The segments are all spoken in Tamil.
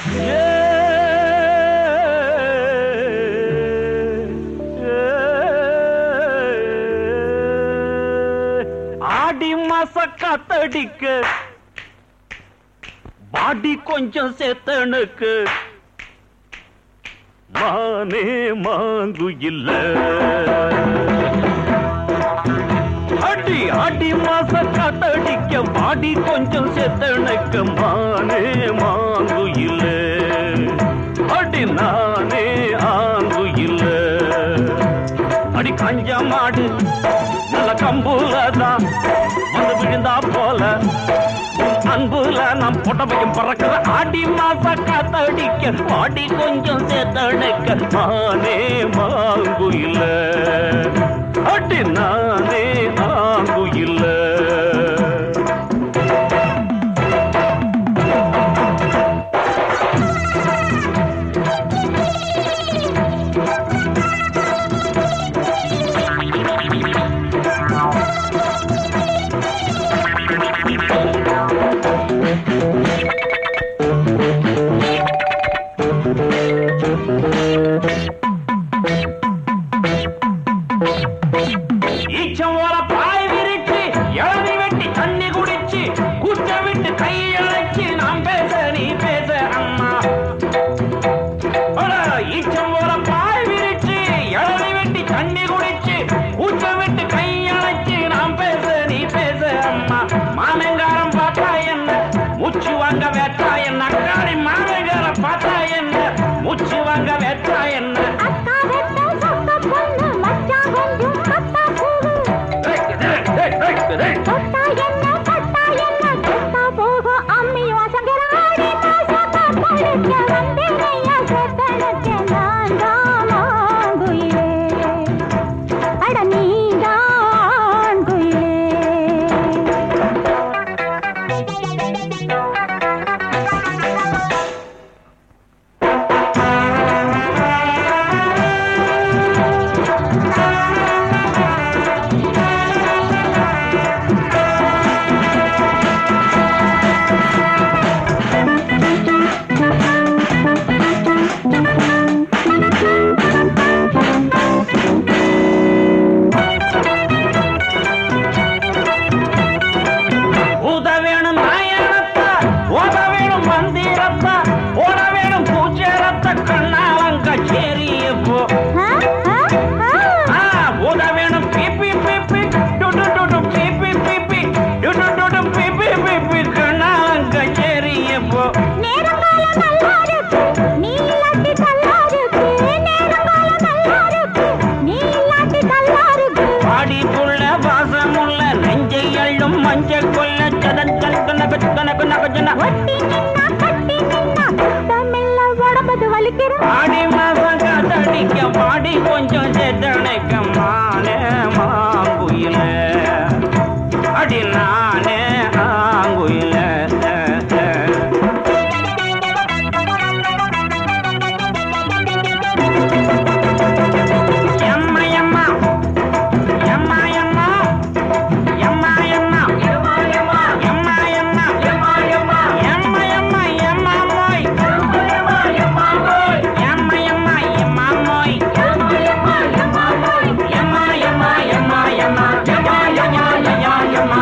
ஆடி மாச காத்தடிக்க பாடி கொஞ்சம் சேத்தனுக்கு மானே மாங்கு இல்ல அடி அடி மாச காத்தடிக்க பாடி கொஞ்சம் சேத்தனுக்கு மானே மாங்கு இல்ல அடி நானே ஆங்கு இல்ல அடி கஞ்ச மாடு நல்ல கம்புல தான் வந்து விழுந்தா போல உன் அன்புல நாம் புடவையும் பறக்கிற ஆடி மாச காத்தடிக்க பாடி கொஞ்சம் சேர்த்தடைக்க நானே மாங்கு இல்ல அடி நானே ஆங்கு இல்ல ஈச்சம் ஓர பாய் விரிச்சு இளநி வெட்டி தண்ணி குடிச்சு குச்ச விட்டு கை அழைச்சு நாம் பேச நீ பேச அம்மா அட, ஈச்சம் ஓர பாய் விரிச்சு இளநி வெட்டி தண்ணி குடிச்சு குச்ச விட்டு கை அழைச்சு நாம் பேச நீ பேச அம்மா மாமங்காரம் பார்த்தா என்ன மூச்சு வாங்க வேட்டா என்ன அக்காடி மாமங்காரம் பார்த்தா என்ன மூச்சு வாங்க வேட்டா என்ன அக்கா வெட்ட சொக்க பொண்ணு மச்சான் கொஞ்சம் கத்தா பூவு தொட்டா என்ன பட்டா என்ன தொட்டா போகும் அம்மி வாசங்கராடி மாசமா படுக்க வந்தேனையா சொத்தனக்கு நான் தான் ஆங்குயிலே அட நீதான் குயிலே ஊத வேணும் நாயனத்தா ஓத வேணும் மந்திரத்தா ஓட வேணும் பூச்சரத்த கண்ணாலங்க சேரியப்போ ஆ ஆ ஆ ஊத வேணும் பிபி பிபி டுடு டுடு பிபி பிபி டுடு டுடு பிபி பிபி கண்ணாலங்க சேரியப்போ நேரங்காலம் நல்லா இருக்கு நீ இல்லாட்டி நல்லா இருக்கு நேரங்காலம் நல்லா இருக்கு நீ இல்லாட்டி நல்லா இருக்கு பாடி புள்ள வாசமுள்ள நெஞ்சை அள்ளும் மஞ்ச கொல்ல சதன் கல்கன கன கன கன ஒட்டி நின்னா கட்டி நின்னா தமிழ்ல உடம்பது வலிக்கிற ஆடி மாசம் காத்தடிக்க பாடி கொஞ்சம் சேத்தனைக்க மானே மாங்குயில அடி நானே ஆங்குயில எம்மா எம்மா எம்மா எம்மா எம்மா எம்மா எம்மா எம்மா எம்மா எம்மா எம்மா எம்மா எம்மா எம்மா எம்மா மோய் எம்மா எம்மா மோய் எம்மா எம்மா எம்மா மோய் எம்மா எம்மா எம்மா மோய் எம்மா எம்மா எம்மா எம்மா எம்மா எம்மா எம்மா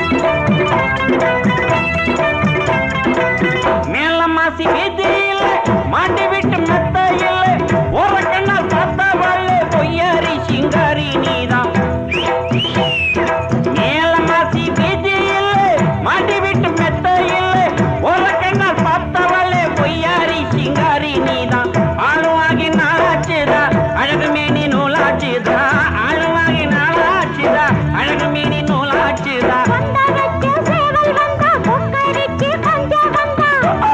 மேல மாசி வீதியில மாட்டி விட்டு மெத்த இல்ல ஒரு கண்ணால் பார்த்தா வாழ பொய்யாரி சிங்காரி நீதான் மேல மாசி வீதியில மாட்டி விட்டு மெத்த இல்ல ஒரு கண்ணால் பார்த்தா வாழ பொய்யாரி சிங்காரி நீதான் ஆளுவாகி நாளாச்சுதா அழகு மேனி நூலாச்சுதா ஆளுவாகி நாளாச்சுதா அழகு மேனி நூலாச்சுதா வந்தா வச்சு சேவல் வந்தா கொக்கரிக்கு பஞ்சம் வந்தா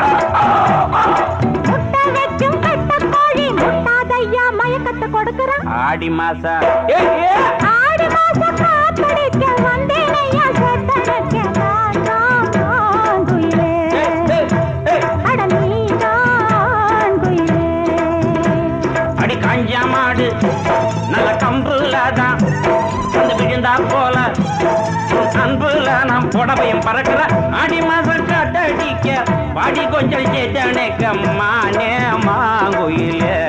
முட்டை வச்சும் கட்ட கோழி முட்டாதையா மயக்கத்தை கொடுக்குறான் ஆடி மாசா ஏ ஏ ஆடி மாசம் காத்தடிக்க வந்தேனையா சொத்தனக்கு நான் தான் குயிலே அட நீதான் குயிலே அடி காஞ்சா மாடு நல்ல கம்புல தான் வந்து விழுந்தா போல உன் அன்பு நெருப்புல நாம் புடவையும் பறக்கிற ஆடி மாசம் காட்டடிக்க பாடி கொஞ்சம் சேத்தனுக்கு மானே மாங்குயிலே